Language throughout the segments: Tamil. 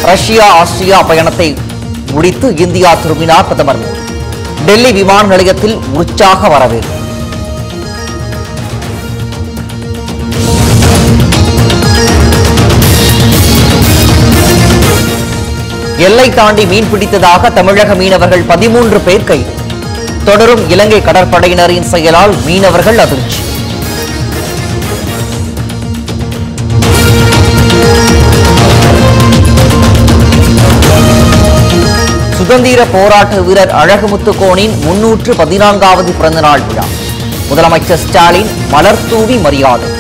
ரஷ்யா ஆஸ்திரியா பயணத்தை முடித்து இந்தியா திரும்பினார் பிரதமர் மோடி டெல்லி விமான நிலையத்தில் உற்சாக வரவேற்பு எல்லை தாண்டி மீன் பிடித்ததாக தமிழக மீனவர்கள் பதிமூன்று பேர் கைது தொடரும் இலங்கை கடற்படையினரின் செயலால் மீனவர்கள் அதிர்ச்சி சுதந்திர போராட்ட வீரர் அழகுமுத்து கோனின் முன்னூற்று பதினான்காவது பிறந்தநாள் விழா முதலமைச்சர் ஸ்டாலின் மலர் தூவி மரியாதை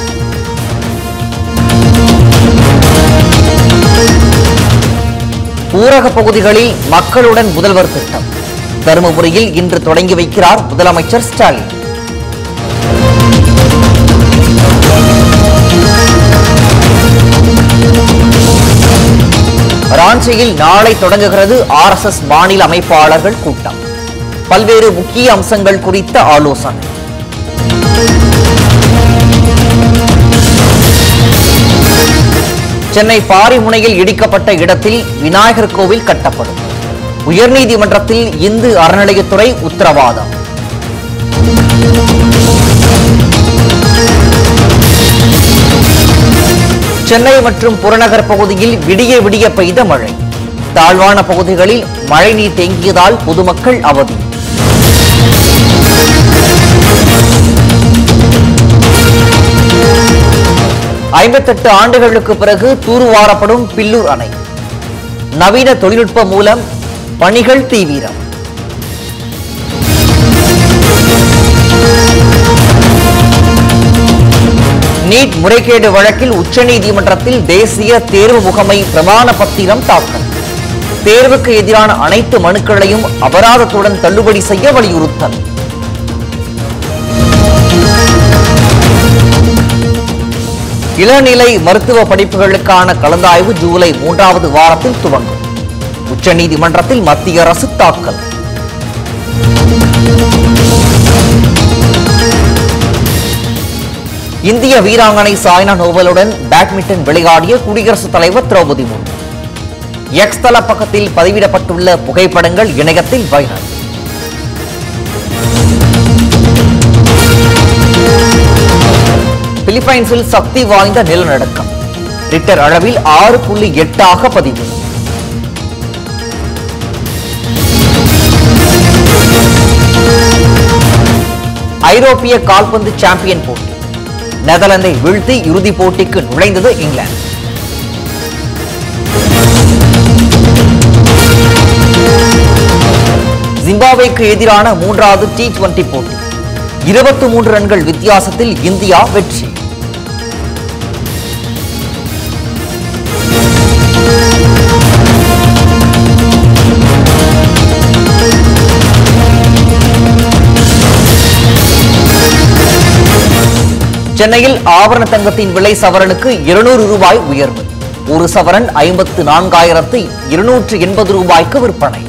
ஊரக பகுதிகளில் மக்களுடன் முதல்வர் திட்டம் தருமபுரியில் இன்று தொடங்கி வைக்கிறார் முதலமைச்சர் ஸ்டாலின் ராஞ்சியில் நாளை தொடங்குகிறது ஆர்எஸ்எஸ் மாநில அமைப்பாளர்கள் கூட்டம் பல்வேறு முக்கிய அம்சங்கள் குறித்த ஆலோசனை சென்னை பாரிமுனையில் இடிக்கப்பட்ட இடத்தில் விநாயகர் கோவில் கட்டப்படும் உயர்நீதிமன்றத்தில் இந்து அறநிலையத்துறை உத்தரவாதம் சென்னை மற்றும் புறநகர் பகுதியில் விடிய விடிய பெய்த மழை தாழ்வான பகுதிகளில் மழைநீர் தேங்கியதால் பொதுமக்கள் அவதி ஐம்பத்தெட்டு ஆண்டுகளுக்கு பிறகு தூர்வாரப்படும் பில்லூர் அணை நவீன தொழில்நுட்பம் மூலம் பணிகள் தீவிரம் நீட் முறைகேடு வழக்கில் உச்சநீதிமன்றத்தில் தேசிய தேர்வு முகமை பிரமாண பத்திரம் தாக்கல் தேர்வுக்கு எதிரான அனைத்து மனுக்களையும் அபராதத்துடன் தள்ளுபடி செய்ய வலியுறுத்தல் இளநிலை மருத்துவ படிப்புகளுக்கான கலந்தாய்வு ஜூலை மூன்றாவது வாரத்தில் துவங்கும் உச்சநீதிமன்றத்தில் மத்திய அரசு தாக்கல் இந்திய வீராங்கனை சாய்னா நோவலுடன் பேட்மிண்டன் விளையாடிய குடியரசுத் தலைவர் திரௌபதி முர்மு எக்ஸ் தள பக்கத்தில் பதிவிடப்பட்டுள்ள புகைப்படங்கள் இணையத்தில் வைரல் பிலிப்பைன்ஸில் சக்தி வாய்ந்த நிலநடுக்கம் ரிக்டர் அளவில் ஆறு புள்ளி எட்டாக பதிவு ஐரோப்பிய கால்பந்து சாம்பியன் போட்டி நெதர்லாந்தை வீழ்த்தி இறுதிப் போட்டிக்கு நுழைந்தது இங்கிலாந்து ஜிம்பாப்வேக்கு எதிரான மூன்றாவது டி டுவெண்டி போட்டி இருபத்தி மூன்று ரன்கள் வித்தியாசத்தில் இந்தியா வெற்றி சென்னையில் ஆபரண தங்கத்தின் விலை சவரனுக்கு இருநூறு ரூபாய் உயர்வு ஒரு சவரன் ஐம்பத்து நான்காயிரத்து இருநூற்று எண்பது ரூபாய்க்கு விற்பனை